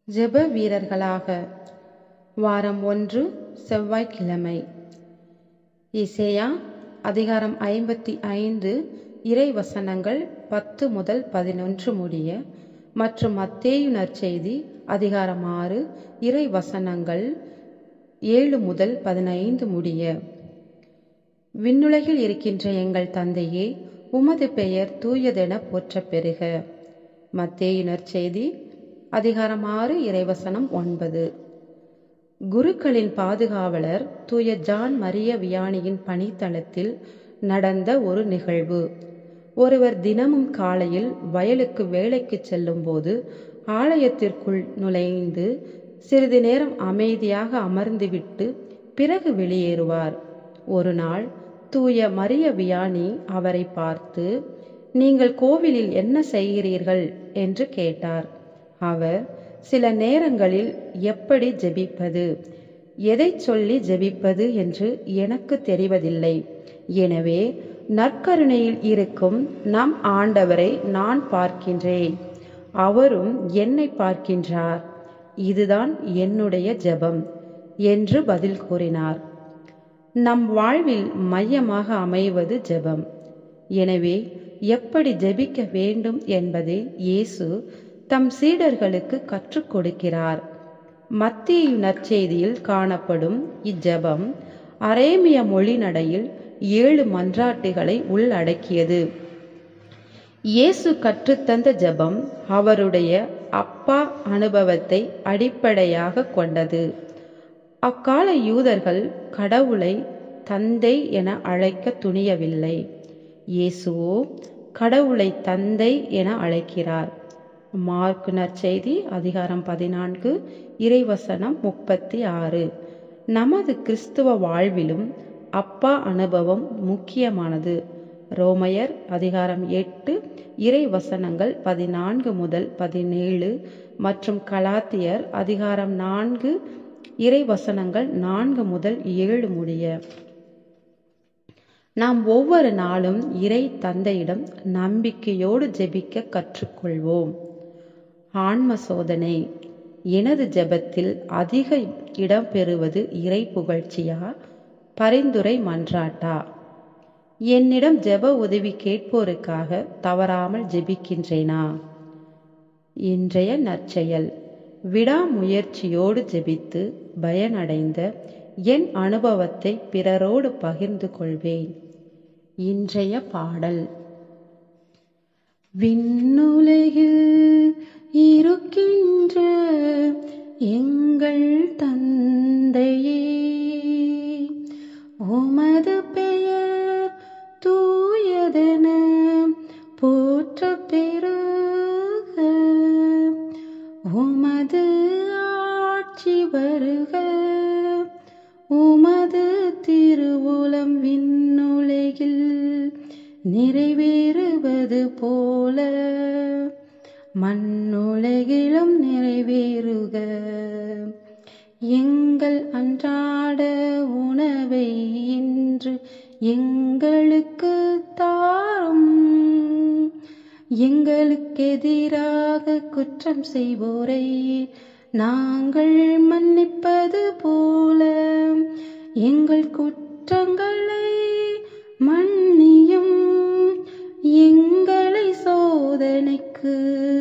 ஜெப வீரர்களாக வாரம் ஒன்று செவ்வாய்க்கிழமை இசையா அதிகாரம் ஐம்பத்தி ஐந்து இறை வசனங்கள் பத்து முதல் பதினொன்று முடிய மற்றும் மத்தேயு நற்செய்தி அதிகாரம் ஆறு இறை வசனங்கள் ஏழு முதல் பதினைந்து முடிய விண்ணுலகில் இருக்கின்ற எங்கள் தந்தையே உமது பெயர் தூயதென போற்றப் பெறுக மத்தேயு நற்செய்தி அதிகாரம் ஆறு இறைவசனம் ஒன்பது குருக்களின் பாதுகாவலர் தூய ஜான் மரிய வியானியின் பணித்தளத்தில் நடந்த ஒரு நிகழ்வு ஒருவர் தினமும் காலையில் வயலுக்கு வேலைக்கு செல்லும்போது ஆலயத்திற்குள் நுழைந்து சிறிது நேரம் அமைதியாக அமர்ந்துவிட்டு பிறகு வெளியேறுவார் ஒரு நாள் தூய மரிய வியானி அவரை பார்த்து நீங்கள் கோவிலில் என்ன செய்கிறீர்கள் என்று கேட்டார் அவர் சில நேரங்களில் எப்படி ஜெபிப்பது எதை சொல்லி ஜெபிப்பது என்று எனக்கு தெரிவதில்லை எனவே நற்கருணையில் இருக்கும் நம் ஆண்டவரை நான் பார்க்கின்றேன் அவரும் என்னை பார்க்கின்றார் இதுதான் என்னுடைய ஜெபம் என்று பதில் கூறினார் நம் வாழ்வில் மையமாக அமைவது ஜெபம் எனவே எப்படி ஜெபிக்க வேண்டும் என்பதை இயேசு தம் சீடர்களுக்கு கற்றுக் கொடுக்கிறார் மத்திய நற்செய்தியில் காணப்படும் இஜெபம் அரேமிய மொழி நடையில் ஏழு மன்றாட்டுகளை உள்ளடக்கியது இயேசு கற்றுத்தந்த ஜெபம் அவருடைய அப்பா அனுபவத்தை அடிப்படையாக கொண்டது அக்கால யூதர்கள் கடவுளை தந்தை என அழைக்க துணியவில்லை இயேசுவோ கடவுளை தந்தை என அழைக்கிறார் மார்க் நற்செய்தி அதிகாரம் பதினான்கு இறைவசனம் முப்பத்தி ஆறு நமது கிறிஸ்துவ வாழ்விலும் அப்பா அனுபவம் முக்கியமானது ரோமையர் அதிகாரம் எட்டு இறை வசனங்கள் பதினான்கு முதல் பதினேழு மற்றும் கலாத்தியர் அதிகாரம் நான்கு இறை வசனங்கள் நான்கு முதல் ஏழு முடிய நாம் ஒவ்வொரு நாளும் இறை தந்தையிடம் நம்பிக்கையோடு ஜெபிக்க கற்றுக்கொள்வோம் ஆன்ம சோதனை எனது ஜெபத்தில் அதிக இடம் பெறுவது இறை புகழ்ச்சியா பரிந்துரை மன்றாட்டா என்னிடம் ஜெப உதவி கேட்போருக்காக தவறாமல் ஜெபிக்கின்றேனா இன்றைய நற்செயல் விடாமுயற்சியோடு ஜெபித்து பயனடைந்த என் அனுபவத்தை பிறரோடு பகிர்ந்து கொள்வேன் இன்றைய பாடல் விண்ணுலகில் இருக்கின்ற எங்கள் தந்தையே உமது பெயர் தூயதென போற்ற பெருக உமது ஆட்சி வருக உமது திருவுலம் விண்ணுலகில் நிறைவேறுவது போல மண்ணுலகிலும் நிறைவேறுக எங்கள் அன்றாட உணவை இன்று எங்களுக்கு தாரும் எங்களுக்கு எதிராக குற்றம் செய்வோரை நாங்கள் மன்னிப்பது போல எங்கள் குற்றங்களை மன்னியும் எங்களை சோதனைக்கு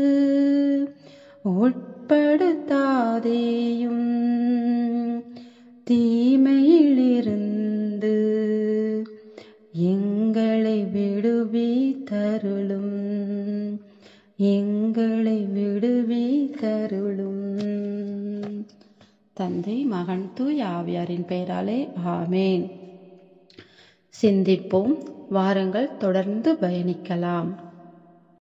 உட்படுத்தாதேயும் தீமையிலிருந்து எங்களை விடுவி தருளும் எங்களை விடுவி தருளும் தந்தை மகன் தூய் ஆவியாரின் பெயராலே ஆமேன் சிந்திப்போம் வாருங்கள் தொடர்ந்து பயணிக்கலாம்